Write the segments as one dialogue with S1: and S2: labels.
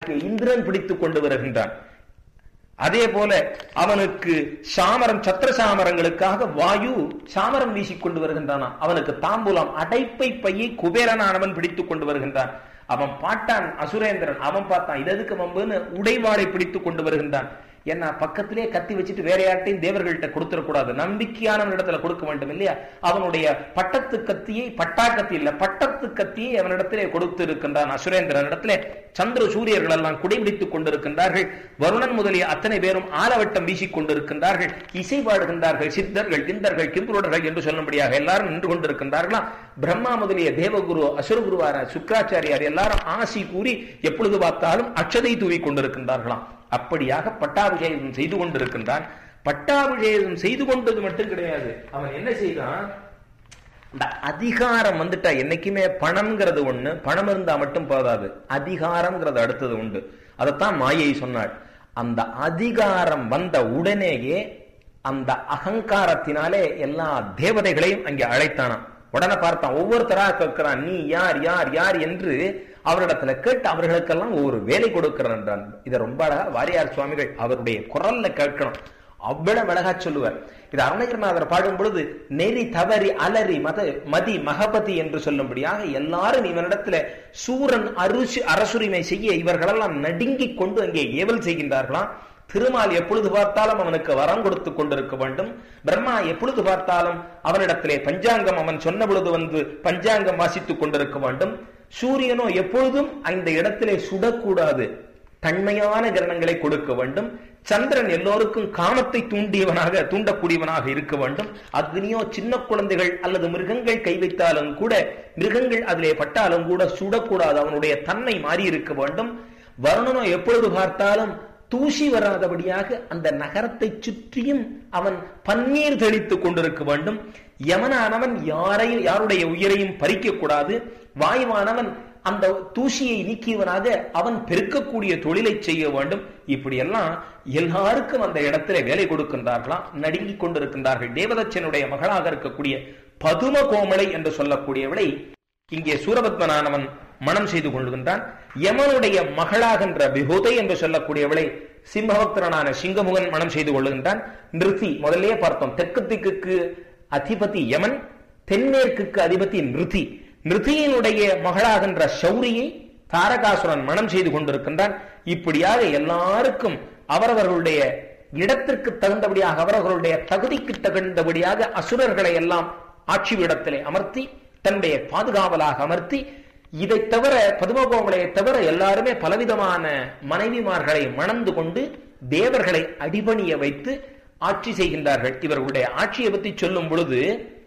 S1: அவனுக்கு இந்திரன் பிடித்துக் கொண்டு வருகின்றான் அதே போல அவனுக்கு சாமரம் சத்திர சாமரங்களுக்காக வாயு சாமரம் வீசிக் கொண்டு வருகின்றானா அவனுக்கு தாம்பூலம் அடைப்பை பையை குபேரனானவன் பிடித்துக் கொண்டு வருகின்றான் அவன் பாட்டான் அசுரேந்திரன் அவன் பார்த்தான் இது எதுக்கு வம்புன்னு உடைவாளை பிடித்துக் கொண்டு வருகின்றான் என்ன பக்கத்திலே கத்தி வச்சுட்டு வேற யார்ட்டையும் தேவர்கள்ட்ட கொடுத்துடக்கூடாது நம்பிக்கையான இடத்துல கொடுக்க வேண்டும் இல்லையா அவனுடைய பட்டத்து கத்தியை பட்டா கத்தி இல்ல பட்டத்து கத்தியை அவனிடத்திலே கொடுத்து இருக்கின்றான் அசுரேந்திரன் இடத்திலே சந்திர சூரியர்கள் எல்லாம் குடைபிடித்துக் கொண்டிருக்கின்றார்கள் வருணன் முதலிய அத்தனை பேரும் ஆலவட்டம் வீசிக் கொண்டிருக்கின்றார்கள் இசை பாடுகின்றார்கள் சித்தர்கள் கிந்தர்கள் கிம்புருடர்கள் என்று சொல்லும்படியாக எல்லாரும் நின்று கொண்டிருக்கின்றார்களாம் பிரம்மா முதலிய தேவகுரு அசுரகுருவார சுக்கராச்சாரியார் எல்லாரும் ஆசி கூறி எப்பொழுது பார்த்தாலும் அச்சதை தூவி கொண்டிருக்கின்றார்களாம் அப்படியாக பட்டாபிஷேகம் செய்து கொண்டிருக்கின்றான் பட்டாபிஷேகம் செய்து கொண்டது மட்டும் கிடையாது அவன் என்ன செய்தான் இந்த அதிகாரம் வந்துட்டா என்னைக்குமே பணம்ங்கிறது ஒண்ணு பணம் இருந்தா மட்டும் போதாது அதிகாரம்ங்கிறது அடுத்தது உண்டு அதைத்தான் மாயை சொன்னாள் அந்த அதிகாரம் வந்த உடனேயே அந்த அகங்காரத்தினாலே எல்லா தேவதைகளையும் அங்கே அழைத்தானாம் உடனே பார்த்தான் ஒவ்வொருத்தரா கேட்கிறான் நீ யார் யார் யார் என்று அவரிடத்துல கேட்டு அவர்களுக்கெல்லாம் ஒரு வேலை கொடுக்கிறான் என்றான் இதை ரொம்ப அழகா வாரியார் சுவாமிகள் அவருடைய குரல்ல கேட்கணும் அவ்வளவு அழகா சொல்லுவார் இது அருணகிரிநாதர் பாடும் பொழுது நெறி தவறி அலறி மத மதி மகபதி என்று சொல்லும்படியாக எல்லாரும் இவனிடத்துல சூரன் அருசு அரசுரிமை செய்ய இவர்களெல்லாம் நடுங்கிக் கொண்டு அங்கே ஏவல் செய்கின்றார்களாம் திருமால் எப்பொழுது பார்த்தாலும் அவனுக்கு வரம் கொடுத்து கொண்டிருக்க வேண்டும் பிரம்மா எப்பொழுது பார்த்தாலும் அவனிடத்திலே பஞ்சாங்கம் அவன் சொன்ன பொழுது வந்து பஞ்சாங்கம் வாசித்துக் கொண்டிருக்க வேண்டும் சூரியனோ எப்பொழுதும் அந்த இடத்திலே சுடக்கூடாது தன்மையான கிரணங்களை கொடுக்க வேண்டும் சந்திரன் எல்லோருக்கும் காமத்தை தூண்டியவனாக தூண்டக்கூடியவனாக இருக்க வேண்டும் அக்னியோ சின்ன குழந்தைகள் அல்லது மிருகங்கள் கை வைத்தாலும் கூட மிருகங்கள் அதிலே பட்டாலும் கூட சுடக்கூடாது அவனுடைய தன்மை மாறி இருக்க வேண்டும் வருணனோ எப்பொழுது பார்த்தாலும் தூசி வராதபடியாக அந்த நகரத்தை சுற்றியும் அவன் பன்னீர் தெளித்துக் கொண்டிருக்க வேண்டும் யமனானவன் யாரையும் யாருடைய உயிரையும் பறிக்க கூடாது வாயுவானவன் அந்த தூசியை நீக்கியவனாக அவன் பெருக்கக்கூடிய தொழிலை செய்ய வேண்டும் இப்படியெல்லாம் எல்லாருக்கும் அந்த இடத்துல வேலை கொடுக்கின்றார்களாம் நடுங்கிக் கொண்டிருக்கின்றார்கள் தேவதச்சனுடைய மகளாக இருக்கக்கூடிய பதும கோமலை என்று சொல்லக்கூடியவளை இங்கே சூரபத்மனானவன் மனம் செய்து கொள்கின்றான் யமனுடைய மகளாகின்ற விபூதை என்று சொல்லக்கூடியவளை சிம்மபக்தரனான சிங்கமுகன் மனம் செய்து கொள்ளுகின்றான் நிருதி முதல்லயே பார்த்தோம் தெற்கு திக்குக்கு அதிபதி யமன் தென்மேற்குக்கு அதிபதி நிருதி நிருதியினுடைய மகளாகின்ற சௌரியை தாரகாசுரன் மனம் செய்து கொண்டிருக்கின்றான் இப்படியாக எல்லாருக்கும் அவரவர்களுடைய இடத்திற்கு தகுந்தபடியாக அவரவர்களுடைய தகுதிக்கு தகுந்தபடியாக அசுரர்களை எல்லாம் ஆட்சி இடத்திலே அமர்த்தி தன்னுடைய பாதுகாவலாக அமர்த்தி இதை தவிர பதுமகோமலையை தவிர எல்லாருமே பலவிதமான மனைவிமார்களை மணந்து கொண்டு தேவர்களை அடிபணிய வைத்து ஆட்சி செய்கின்றார்கள் இவர்களுடைய ஆட்சியை பத்தி சொல்லும் பொழுது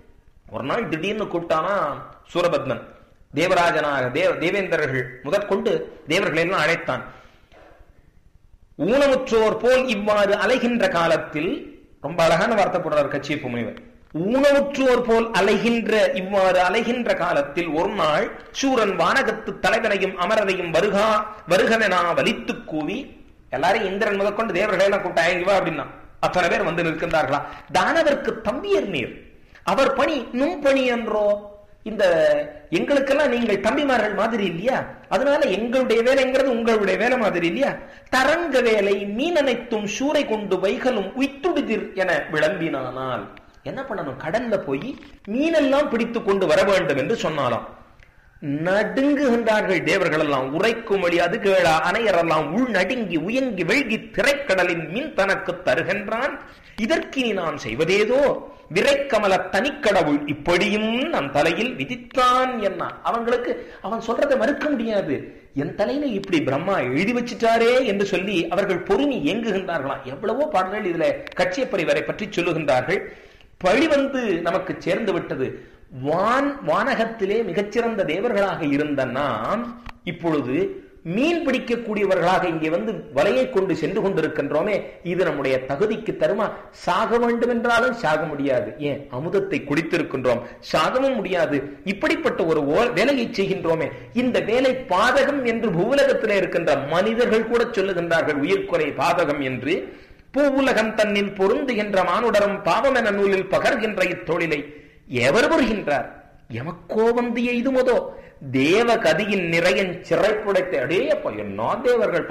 S1: ஒரு நாள் திடீர்னு கூப்பிட்டானா சூரபத்மன் தேவராஜனாக தேவ தேவேந்திரர்கள் முதற்கொண்டு தேவர்களை எல்லாம் அழைத்தான் ஊனமுற்றோர் போல் இவ்வாறு அலைகின்ற காலத்தில் ரொம்ப அழகான வார்த்தை போடுறார் கச்சியப்பு முனிவர் ஊனமுற்றோர் போல் அலைகின்ற இவ்வாறு அலைகின்ற காலத்தில் ஒரு நாள் சூரன் வானகத்து தலைவனையும் அமரரையும் வருகா வருகவெனா வலித்து கூவி எல்லாரையும் இந்திரன் முதற்கொண்டு தேவர்களை எல்லாம் கூப்பிட்டா இங்க வா அப்படின்னா அத்தனை பேர் வந்து நிற்கின்றார்களா தானவருக்கு தம்பியர் நீர் அவர் பணி நும் பணி என்றோ இந்த எங்களுக்கெல்லாம் நீங்கள் தம்பிமார்கள் மாதிரி இல்லையா அதனால எங்களுடைய வேலைங்கிறது உங்களுடைய வேலை மாதிரி இல்லையா தரங்க வேலை மீன் அனைத்தும் சூறை கொண்டு வைகலும் உய்த்துடுதிர் என விளம்பினானால் என்ன பண்ணணும் கடல்ல போய் மீனெல்லாம் பிடித்து கொண்டு வர வேண்டும் என்று சொன்னாலாம் நடுங்குகின்றார்கள் தேவர்கள் எல்லாம் உரைக்கும் வழி அது கேளா அணையரெல்லாம் உள் நடுங்கி உயங்கி வெள்கி திரைக்கடலின் மீன் தனக்கு தருகின்றான் இதற்கினி நான் செய்வதேதோ விரைக்கமல தனிக்கடவுள் இப்படியும் நம் தலையில் விதித்தான் என்ன அவங்களுக்கு அவன் சொல்றதை மறுக்க முடியாது என் தலையில இப்படி பிரம்மா எழுதி வச்சிட்டாரே என்று சொல்லி அவர்கள் பொறுமி இயங்குகின்றார்களாம் எவ்வளவோ பாடல்கள் இதுல கட்சியப்பரிவரை பற்றி சொல்லுகின்றார்கள் பழி வந்து நமக்கு சேர்ந்து விட்டது வான் வானகத்திலே மிகச்சிறந்த தேவர்களாக இருந்த நாம் இப்பொழுது மீன் பிடிக்கக்கூடியவர்களாக இங்கே வந்து வலையை கொண்டு சென்று கொண்டிருக்கின்றோமே இது நம்முடைய தகுதிக்கு தருமா சாக வேண்டும் என்றாலும் சாக முடியாது ஏன் அமுதத்தை குடித்திருக்கின்றோம் சாகவும் முடியாது இப்படிப்பட்ட ஒரு வேலையை செய்கின்றோமே இந்த வேலை பாதகம் என்று பூவுலகத்திலே இருக்கின்ற மனிதர்கள் கூட சொல்லுகின்றார்கள் உயிர்குறை பாதகம் என்று பூவுலகம் தன்னில் பொருந்துகின்ற மானுடரும் பாவம் என நூலில் பகர்கின்ற இத்தொழிலை எவர் புரிகின்றார் எமக்கோ வந்து எய்துமதோ தேவ கதியின் நிறையன் சிறைப்புடைத்த அடே அப்ப என்ன தேவர்கள்